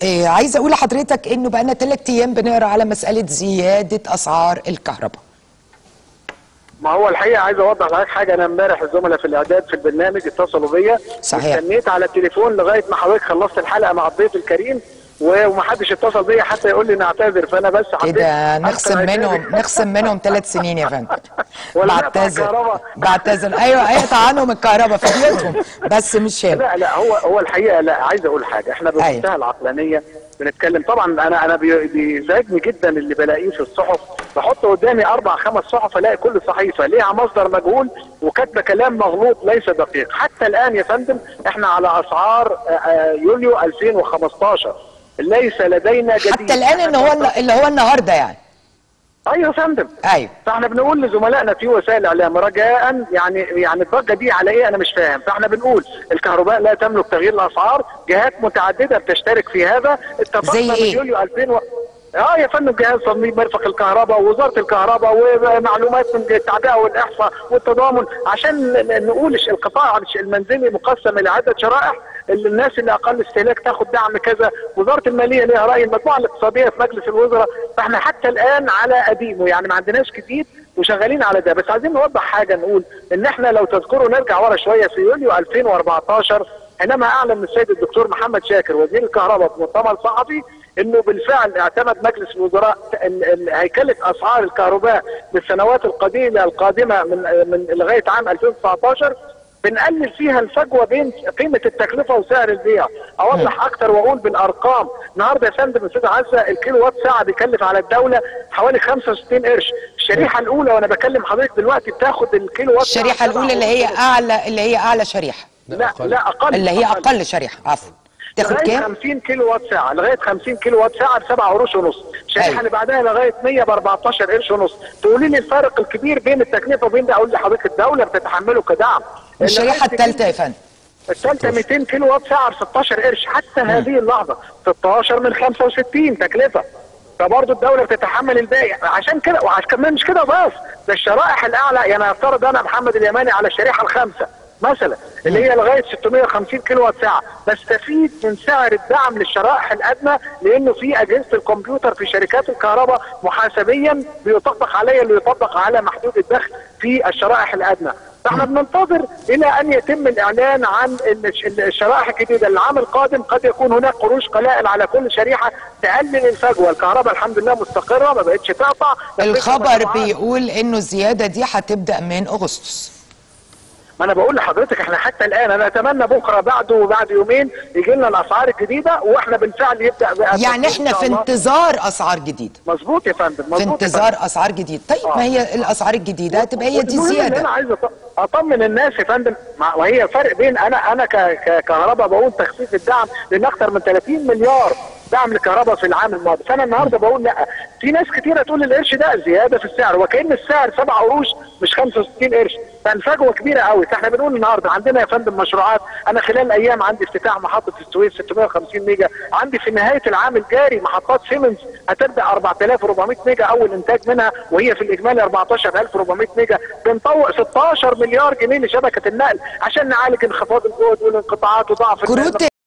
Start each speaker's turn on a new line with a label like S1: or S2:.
S1: إيه عايزه اقول لحضرتك انه بقالنا ثلاث ايام بنقرا على مساله زياده اسعار الكهرباء
S2: ما هو الحقيقه عايز اوضح لحضرتك حاجه انا امبارح الزملاء في الاعداد في البرنامج اتصلوا بيا
S1: صحيح.
S2: استنيت على التليفون لغايه ما حضرتك خلصت الحلقه مع الضيف الكريم و- ومحدش اتصل بيا حتى يقول لي نعتذر فانا بس حبيت
S1: كده
S2: أنقل
S1: نخصم
S2: اعتذاري.
S1: منهم نخصم منهم ثلاث سنين يا فندم
S2: ولا نقطع
S1: بعتذر
S2: الكهرباء.
S1: بعتذر ايوه ايوه عنهم الكهرباء في بيوتهم بس مش هنا
S2: لا لا هو هو الحقيقه لا عايز اقول حاجه احنا
S1: أيوة.
S2: بمنتهى العقلانيه بنتكلم طبعا انا انا بي- بيزعجني جدا اللي بلاقيه في الصحف بحط قدامي اربع خمس صحف الاقي كل صحيفه ليها مصدر مجهول وكاتبه كلام مغلوط ليس دقيق حتى الان يا فندم احنا على اسعار آه، آه، يوليو 2015 ليس لدينا جديد
S1: حتى الان ان هو اللي هو النهارده يعني
S2: ايوه يا فندم
S1: ايوه
S2: فاحنا بنقول لزملائنا في وسائل الاعلام رجاء يعني يعني الضجه دي على ايه انا مش فاهم فاحنا بنقول الكهرباء لا تملك تغيير الاسعار جهات متعدده بتشترك في هذا اتفقنا
S1: زي
S2: من
S1: إيه؟
S2: يوليو 2000 و... اه يا فندم جهاز تنظيم مرفق الكهرباء ووزاره الكهرباء ومعلومات من التعبئه والاحصاء والتضامن عشان ن- ن- نقول الش- القطاع المنزلي مقسم الى عده شرائح اللي الناس اللي اقل استهلاك تاخد دعم كذا وزاره الماليه ليها راي المجموعه الاقتصاديه في مجلس الوزراء فاحنا حتى الان على قديمه يعني ما عندناش جديد وشغالين على ده بس عايزين نوضح حاجه نقول ان احنا لو تذكروا نرجع ورا شويه في يوليو 2014 حينما اعلن السيد الدكتور محمد شاكر وزير الكهرباء في مؤتمر صحفي انه بالفعل اعتمد مجلس الوزراء ال- ال- هيكله اسعار الكهرباء للسنوات القليله القادمه من من لغايه عام 2019 بنقلل فيها الفجوه بين قيمه التكلفه وسعر البيع اوضح اكتر واقول بالارقام النهارده يا فندم استاذ عزه الكيلو وات ساعه بيكلف على الدوله حوالي 65 قرش الشريحه الاولى وانا بكلم حضرتك دلوقتي بتاخد الكيلو وات ساعة
S1: الشريحه الاولى اللي هي اعلى اللي هي اعلى شريحه
S2: لا لا اقل
S1: اللي هي اقل شريحه عفوا تاخد
S2: لغايه
S1: كام
S2: 50 كيلو وات ساعه لغايه 50 كيلو وات ساعه ب 7 قروش ونص الشريحه
S1: أيوة.
S2: اللي بعدها لغايه 100 ب 14 قرش ونص تقولي لي الفرق الكبير بين التكلفه وبين ده اقول لحضرتك الدوله بتتحمله كدعم
S1: الشريحه الثالثه يا فندم
S2: الثالثه 200 كيلو وات ساعه ب 16 قرش حتى هذه اللحظه 16 من 65 تكلفه فبرضه الدوله بتتحمل الباقي عشان كده وعشان كمان مش كده بس ده الشرائح الاعلى يعني افترض انا محمد اليماني على الشريحه الخامسه مثلا اللي هي لغايه 650 كيلو وات ساعه بستفيد من سعر الدعم للشرائح الادنى لانه في اجهزه الكمبيوتر في شركات الكهرباء محاسبيا بيطبق عليا اللي يطبق على محدود الدخل في الشرائح الادنى فاحنا بننتظر الى ان يتم الاعلان عن الش- الشرائح الجديده العام القادم قد يكون هناك قروش قلائل على كل شريحه تقلل الفجوه الكهرباء الحمد لله مستقره ما بقتش تقطع
S1: الخبر
S2: مشروعات.
S1: بيقول انه الزياده دي هتبدا من اغسطس
S2: ما انا بقول لحضرتك احنا حتى الان انا اتمنى بكره بعده وبعد يومين يجي لنا الاسعار الجديده واحنا بالفعل يبدا بقى
S1: يعني احنا في انتظار اسعار جديده
S2: مظبوط يا فندم مظبوط
S1: في
S2: يا
S1: انتظار اسعار جديده طيب
S2: آه.
S1: ما هي الاسعار الجديده هتبقى هي دي
S2: والمهم إن
S1: زياده
S2: انا عايز أط- اطمن الناس يا فندم مع- وهي فرق بين انا انا ك- ككهرباء بقول تخفيف الدعم لان اكثر من 30 مليار دعم للكهرباء في العام الماضي فانا النهارده بقول لا في ناس كتيره تقول القرش ده زياده في السعر وكان السعر 7 قروش مش 65 قرش فالفجوه كبيره قوي فاحنا بنقول النهارده عندنا يا فندم مشروعات انا خلال ايام عندي افتتاح محطه السويس 650 ميجا عندي في نهايه العام الجاري محطات سيمنز هتبدا 4400 ميجا اول انتاج منها وهي في الاجمالي 14400 ميجا بنطوق 16 مليار جنيه لشبكه النقل عشان نعالج انخفاض الجهد والانقطاعات وضعف
S1: كروت